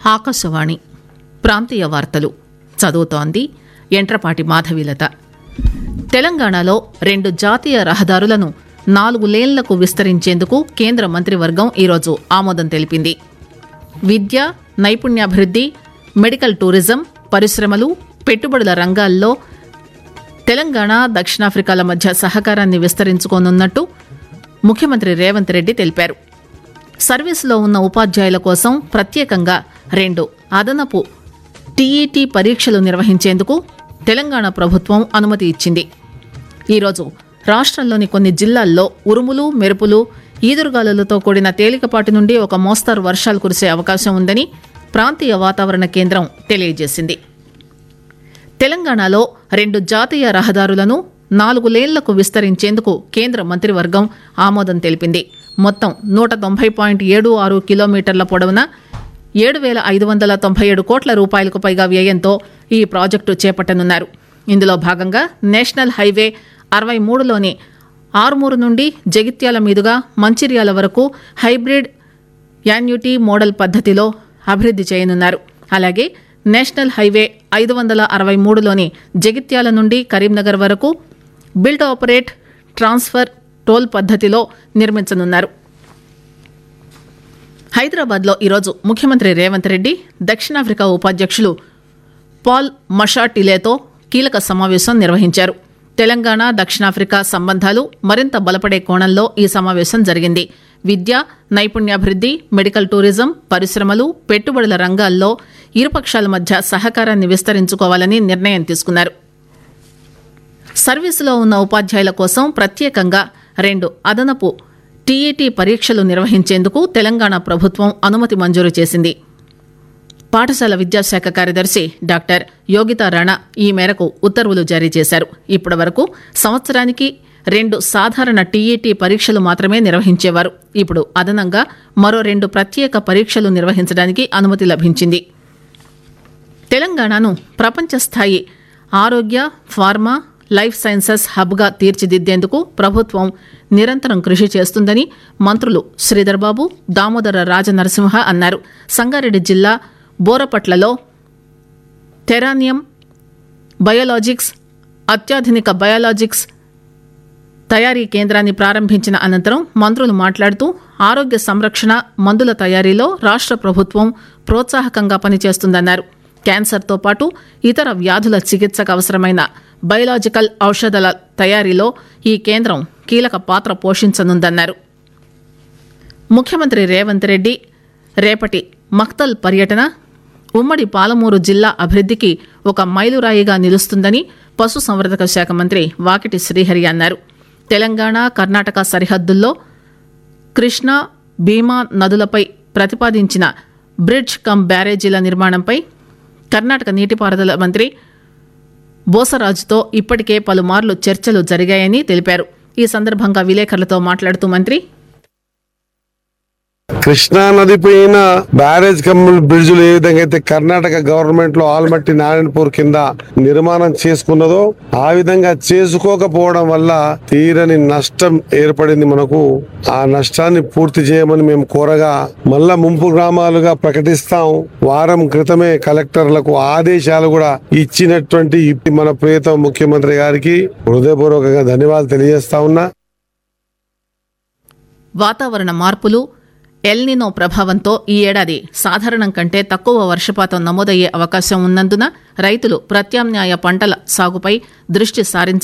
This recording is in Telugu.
ఆకాశవాణి ప్రాంతీయ వార్తలు చదువుతోంది ఎంట్రపాటి మాధవీలత తెలంగాణలో రెండు జాతీయ రహదారులను నాలుగు లేన్లకు విస్తరించేందుకు కేంద్ర మంత్రివర్గం ఈరోజు ఆమోదం తెలిపింది విద్య నైపుణ్యాభివృద్ది మెడికల్ టూరిజం పరిశ్రమలు పెట్టుబడుల రంగాల్లో తెలంగాణ దక్షిణాఫ్రికాల మధ్య సహకారాన్ని విస్తరించుకోనున్నట్టు ముఖ్యమంత్రి రేవంత్ రెడ్డి తెలిపారు సర్వీసులో ఉన్న ఉపాధ్యాయుల కోసం ప్రత్యేకంగా రెండు అదనపు టీఈటీ పరీక్షలు నిర్వహించేందుకు తెలంగాణ ప్రభుత్వం అనుమతి ఇచ్చింది ఈరోజు రాష్ట్రంలోని కొన్ని జిల్లాల్లో ఉరుములు మెరుపులు ఈదురుగాలులతో కూడిన తేలికపాటి నుండి ఒక మోస్తరు వర్షాలు కురిసే అవకాశం ఉందని ప్రాంతీయ వాతావరణ కేంద్రం తెలియజేసింది తెలంగాణలో రెండు జాతీయ రహదారులను నాలుగు లేన్లకు విస్తరించేందుకు కేంద్ర మంత్రివర్గం ఆమోదం తెలిపింది మొత్తం నూట తొంభై పాయింట్ ఏడు ఆరు కిలోమీటర్ల పొడవున ఏడు వేల ఐదు వందల తొంభై ఏడు కోట్ల రూపాయలకు పైగా వ్యయంతో ఈ ప్రాజెక్టు చేపట్టనున్నారు ఇందులో భాగంగా నేషనల్ హైవే అరవై మూడులోని ఆరుమూరు నుండి జగిత్యాల మీదుగా మంచిర్యాల వరకు హైబ్రిడ్ యాన్యుటీ మోడల్ పద్ధతిలో అభివృద్ది చేయనున్నారు అలాగే నేషనల్ హైవే ఐదు వందల అరవై మూడులోని జగిత్యాల నుండి కరీంనగర్ వరకు బిల్డ్ ఆపరేట్ ట్రాన్స్ఫర్ టోల్ పద్ధతిలో నిర్మించనున్నారు హైదరాబాద్లో ఈరోజు ముఖ్యమంత్రి రేవంత్ రెడ్డి దక్షిణాఫ్రికా ఉపాధ్యక్షులు పాల్ మషాటిలేతో కీలక సమావేశం నిర్వహించారు తెలంగాణ దక్షిణాఫ్రికా సంబంధాలు మరింత బలపడే కోణంలో ఈ సమావేశం జరిగింది విద్య నైపుణ్యాభివృద్ది మెడికల్ టూరిజం పరిశ్రమలు పెట్టుబడుల రంగాల్లో ఇరుపక్షాల మధ్య సహకారాన్ని విస్తరించుకోవాలని నిర్ణయం తీసుకున్నారు సర్వీసులో ఉన్న ఉపాధ్యాయుల కోసం ప్రత్యేకంగా రెండు అదనపు టీఈటీ పరీక్షలు నిర్వహించేందుకు తెలంగాణ ప్రభుత్వం అనుమతి మంజూరు చేసింది పాఠశాల విద్యాశాఖ కార్యదర్శి డాక్టర్ యోగితా రాణా ఈ మేరకు ఉత్తర్వులు జారీ చేశారు ఇప్పటి వరకు సంవత్సరానికి రెండు సాధారణ టీఈటీ పరీక్షలు మాత్రమే నిర్వహించేవారు ఇప్పుడు అదనంగా మరో రెండు ప్రత్యేక పరీక్షలు నిర్వహించడానికి అనుమతి లభించింది తెలంగాణను ప్రపంచ స్థాయి ఆరోగ్య ఫార్మా లైఫ్ సైన్సెస్ హబ్గా తీర్చిదిద్దేందుకు ప్రభుత్వం నిరంతరం కృషి చేస్తుందని మంత్రులు శ్రీధర్బాబు దామోదర రాజనరసింహ అన్నారు సంగారెడ్డి జిల్లా బోరపట్లలో టెరానియం బయోలాజిక్స్ అత్యాధునిక బయోలాజిక్స్ తయారీ కేంద్రాన్ని ప్రారంభించిన అనంతరం మంత్రులు మాట్లాడుతూ ఆరోగ్య సంరక్షణ మందుల తయారీలో రాష్ట్ర ప్రభుత్వం ప్రోత్సాహకంగా పనిచేస్తుందన్నారు క్యాన్సర్తో పాటు ఇతర వ్యాధుల చికిత్సకు అవసరమైన బయోలాజికల్ ఔషధాల తయారీలో ఈ కేంద్రం కీలక పాత్ర పోషించనుందన్నారు ముఖ్యమంత్రి రేవంత్ రెడ్డి రేపటి మక్తల్ పర్యటన ఉమ్మడి పాలమూరు జిల్లా అభివృద్దికి ఒక మైలురాయిగా నిలుస్తుందని పశుసంవర్ధక శాఖ మంత్రి వాకిటి శ్రీహరి అన్నారు తెలంగాణ కర్ణాటక సరిహద్దుల్లో కృష్ణా భీమా నదులపై ప్రతిపాదించిన బ్రిడ్జ్ కమ్ బ్యారేజీల నిర్మాణంపై కర్ణాటక నీటిపారుదల మంత్రి బోసరాజుతో ఇప్పటికే పలుమార్లు చర్చలు జరిగాయని తెలిపారు ఈ సందర్భంగా విలేకరులతో మాట్లాడుతూ మంత్రి కృష్ణా నది పైన బ్యారేజ్ కమ్ముల బ్రిడ్జులు ఏ విధంగా అయితే కర్ణాటక గవర్నమెంట్ లో ఆల్మట్టి నారాయణపూర్ కింద నిర్మాణం చేసుకున్నదో ఆ విధంగా చేసుకోకపోవడం వల్ల తీరని నష్టం ఏర్పడింది మనకు ఆ నష్టాన్ని పూర్తి చేయమని మేము కోరగా మళ్ళా ముంపు గ్రామాలుగా ప్రకటిస్తాం వారం క్రితమే కలెక్టర్లకు ఆదేశాలు కూడా ఇచ్చినటువంటి మన ప్రియతమ ముఖ్యమంత్రి గారికి హృదయపూర్వకంగా ధన్యవాదాలు తెలియజేస్తా ఉన్నా వాతావరణ మార్పులు ఎల్నినో ప్రభావంతో ఈ ఏడాది సాధారణం కంటే తక్కువ వర్షపాతం నమోదయ్యే అవకాశం ఉన్నందున రైతులు ప్రత్యామ్నాయ పంటల సాగుపై దృష్టి సారించారు